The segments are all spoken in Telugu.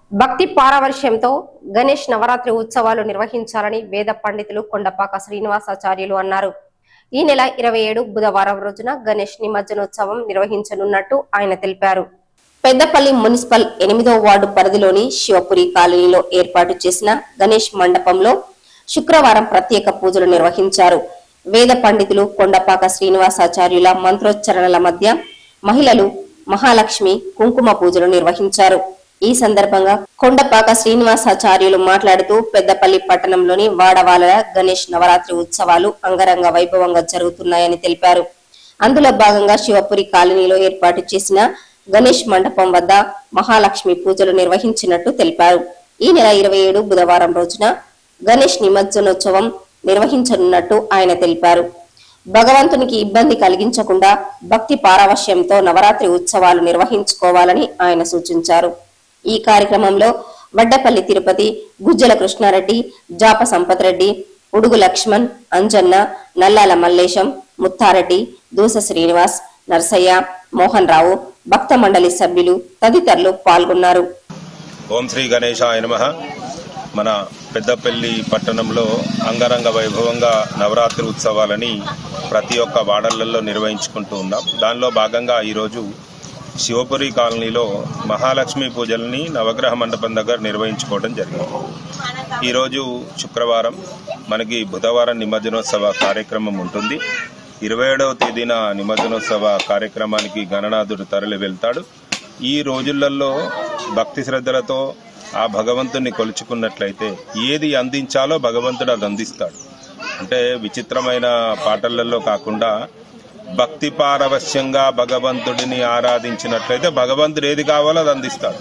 భక్తి పారవర్ష్యంతో గణేష్ నవరాత్రి ఉత్సవాలు నిర్వహించాలని వేద పండితులు కొండపాక శ్రీనివాసాచార్యులు అన్నారు ఈ నెల ఇరవై ఏడు బుధవారం రోజున గణేష్ నిమజ్జనోత్సవం నిర్వహించనున్నట్టు ఆయన తెలిపారు పెద్దపల్లి మున్సిపల్ ఎనిమిదో వార్డు పరిధిలోని శివపురి కాలనీలో ఏర్పాటు చేసిన గణేష్ మండపంలో శుక్రవారం ప్రత్యేక పూజలు నిర్వహించారు వేద పండితులు కొండపాక శ్రీనివాసాచార్యుల మంత్రోచ్చరణల మధ్య మహిళలు మహాలక్ష్మి కుంకుమ పూజలు నిర్వహించారు ఈ సందర్భంగా కొండపాక శ్రీనివాసాచార్యులు మాట్లాడుతూ పెద్దపల్లి పట్టణంలోని వాడవాల గణేష్ నవరాత్రి ఉత్సవాలు అంగరంగ వైభవంగా జరుగుతున్నాయని తెలిపారు అందులో భాగంగా శివపురి కాలనీలో ఏర్పాటు చేసిన గణేష్ మండపం వద్ద మహాలక్ష్మి పూజలు నిర్వహించినట్టు తెలిపారు ఈ నెల ఇరవై ఏడు బుధవారం రోజున గణేష్ నిమజ్జనోత్సవం నిర్వహించనున్నట్టు ఆయన తెలిపారు భగవంతునికి ఇబ్బంది కలిగించకుండా భక్తి పారవశ్యంతో నవరాత్రి ఉత్సవాలు నిర్వహించుకోవాలని ఆయన సూచించారు ఈ కార్యక్రమంలో వడ్డపల్లి తిరుపతి గుజ్జల కృష్ణారెడ్డి జాప సంపత్ రెడ్డి ఉడుగు లక్ష్మణ్ అంజన్న నల్లాల మల్లేశం ముత్తారెడ్డి దూస శ్రీనివాస్ నర్సయ్య మోహన్ రావు భక్త మండలి సభ్యులు తదితరులు పాల్గొన్నారు ఓం శ్రీ గణేశాయ నమ మన పెద్దపల్లి పట్టణంలో అంగరంగ వైభవంగా నవరాత్రి ఉత్సవాలని ప్రతి ఒక్క వాడళ్లలో నిర్వహించుకుంటూ ఉన్నాం దానిలో భాగంగా ఈరోజు శివపురి కాలనీలో మహాలక్ష్మి పూజల్ని నవగ్రహ మండపం దగ్గర నిర్వహించుకోవడం జరిగింది ఈరోజు శుక్రవారం మనకి బుధవారం నిమజ్జనోత్సవ కార్యక్రమం ఉంటుంది ఇరవై ఏడవ తేదీన నిమజ్జనోత్సవ కార్యక్రమానికి గణనాథుడు తరలి వెళ్తాడు ఈ రోజులలో భక్తి శ్రద్ధలతో ఆ భగవంతుని కొలుచుకున్నట్లయితే ఏది అందించాలో భగవంతుడు అది అందిస్తాడు అంటే విచిత్రమైన పాటలలో కాకుండా భక్తి పారవశ్యంగా భగవంతుడిని ఆరాధించినట్లయితే భగవంతుడు ఏది కావాలో అది అందిస్తాడు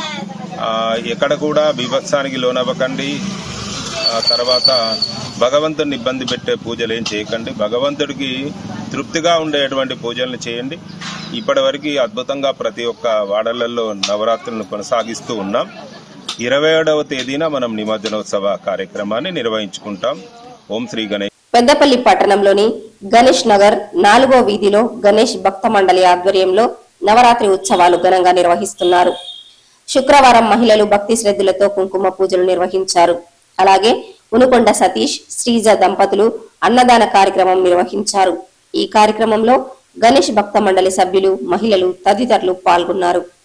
ఆ, ఎక్కడ కూడా బీభత్సానికి లోనవ్వకండి ఆ తర్వాత భగవంతుని ఇబ్బంది పెట్టే పూజలు ఏం చేయకండి భగవంతుడికి తృప్తిగా ఉండేటువంటి పూజలను చేయండి ఇప్పటివరకు అద్భుతంగా ప్రతి ఒక్క వాడలలో నవరాత్రులను కొనసాగిస్తూ ఉన్నాం ఇరవై ఏడవ తేదీన మనం నిమజ్జనోత్సవ కార్యక్రమాన్ని నిర్వహించుకుంటాం ఓం శ్రీ గణేష్ పెద్దపల్లి పట్టణంలోని గణేష్ నగర్ నాలుగో వీధిలో గణేష్ భక్త మండలి ఆధ్వర్యంలో నవరాత్రి ఉత్సవాలు ఘనంగా నిర్వహిస్తున్నారు శుక్రవారం మహిళలు భక్తి శ్రద్ధలతో కుంకుమ పూజలు నిర్వహించారు అలాగే ఉనుకొండ సతీష్ శ్రీజ దంపతులు అన్నదాన కార్యక్రమం నిర్వహించారు ఈ కార్యక్రమంలో గణేష్ భక్త మండలి సభ్యులు మహిళలు తదితరులు పాల్గొన్నారు